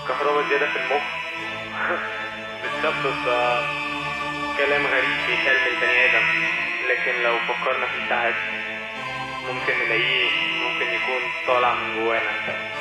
كهرباء زيادة في المخ بتسبب آه، كلام غريب بيتقال من البني آدم لكن لو فكرنا فيه ساعات ممكن نلاقيه ممكن يكون طالع من جوانا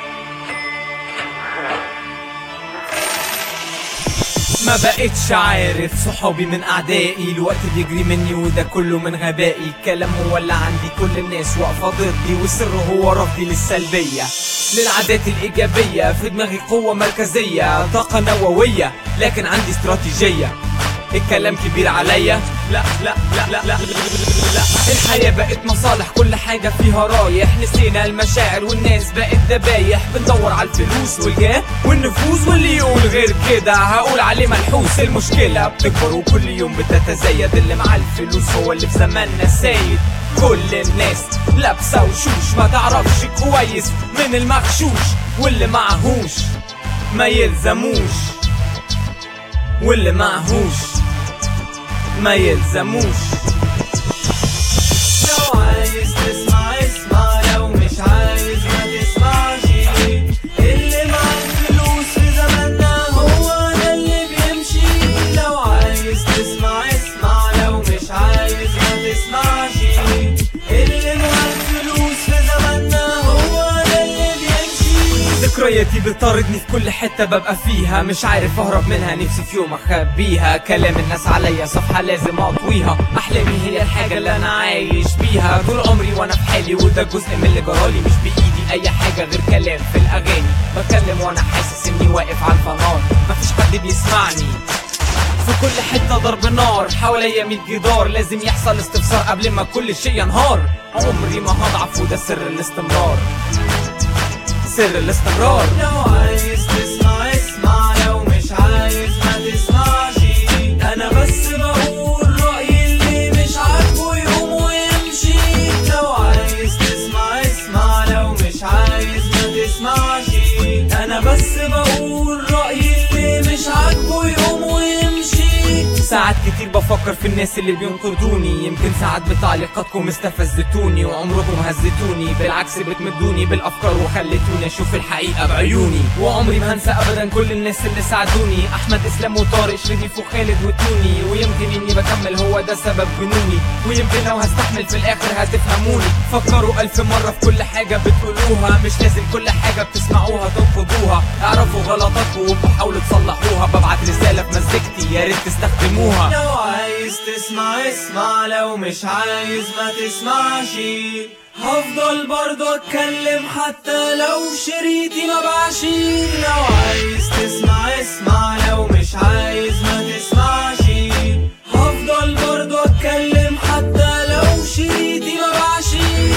ما بقتش عارف صحابي من اعدائي الوقت بيجري مني وده كله من غبائي الكلام هو اللي عندي كل الناس واقفه ضدي والسر هو رفضي للسلبيه للعادات الايجابيه في دماغي قوه مركزيه طاقه نوويه لكن عندي استراتيجيه الكلام كبير عليا لا لا لا لا لا لا الحياة بقت مصالح كل حاجة فيها رايح نسينا المشاعر والناس بقت ذبايح بندور على الفلوس والجاه والنفوذ واللي يقول غير كده هقول عليه منحوس المشكلة بتكبر وكل يوم بتتزايد اللي مع الفلوس هو اللي في زماننا السيد كل الناس لابسة وشوش ما تعرفش كويس من المغشوش واللي معهوش ما يلزموش واللي معهوش ما يلزموش لو عايز تسمع اسمع لو مش عايز ما تسمعش اللي معاه فلوس في زماننا هو ده اللي بيمشي لو عايز تسمع اسمع لو مش عايز ما تسمعش اللي معاه فلوس في زماننا هو ده اللي بيمشي ذكرياتي بتطاردني في كل حتة ببقى فيها مش عارف اهرب منها نفسي في يوم اخبيها كلام الناس عليا صفحة لازم اطويها احلامي هي الحاجة اللي انا عايش بيها طول عمري وانا في حالي وده جزء من اللي جرالي مش بايدي اي حاجة غير كلام في الاغاني بتكلم وانا حاسس اني واقف على الفنار مفيش حد بيسمعني في كل حتة ضرب نار حواليا ميت جدار لازم يحصل استفسار قبل ما كل شيء ينهار عمري ما هضعف وده سر الاستمرار سر الاستمرار لو عايز تسمع اسمع لو مش عايز ما تسمعش انا بس بقول رأيي اللي مش عاجبه يقوم ويمشي لو عايز تسمع اسمع لو مش عايز ما تسمعش انا بس بقول رأيي اللي مش عاجبه يقوم ويمشي ساعات كتير بفكر في الناس اللي بينقذوني يمكن ساعات بتعليقاتكم استفزتوني وعمركم هزتوني بالعكس بتمدوني بالافكار وخلتوني اشوف الحقيقه بعيوني وعمري ما هنسى ابدا كل الناس اللي ساعدوني احمد اسلام وطارق شريف وخالد وتوني ويمكن اني بكمل هو ده سبب جنوني ويمكن لو هستحمل في الاخر هتفهموني فكروا الف مره في كل حاجه بتقولوها مش لازم كل حاجه بتسمعوها تنقضوها اعرفوا غلطاتكم وحاولوا تصلحوها ببعت رساله في مزيكتي يا ريت تستخدموها لو عايز تسمع اسمع لو مش عايز ما تسمعش هفضل برضه اتكلم حتى لو شريطي ما باعش لو عايز تسمع اسمع لو مش عايز ما تسمعش هفضل برضه اتكلم حتى لو شريطي ما باعش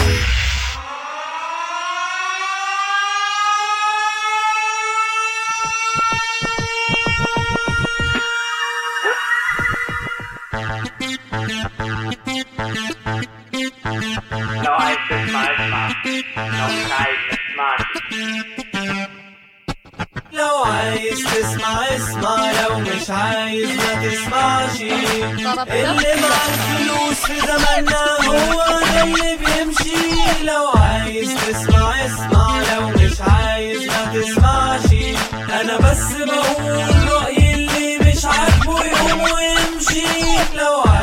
لو عايز تسمع اسمع لو مش عايز ما تسمعش لو عايز تسمع اسمع لو مش عايز ما تسمعش اللي مع الفلوس في زماننا هو ده اللي بيمشي لو عايز تسمع اسمع لو مش عايز ما تسمعش انا بس بقول رأيي اللي مش عاجبه يقوم ويمشي لو عايز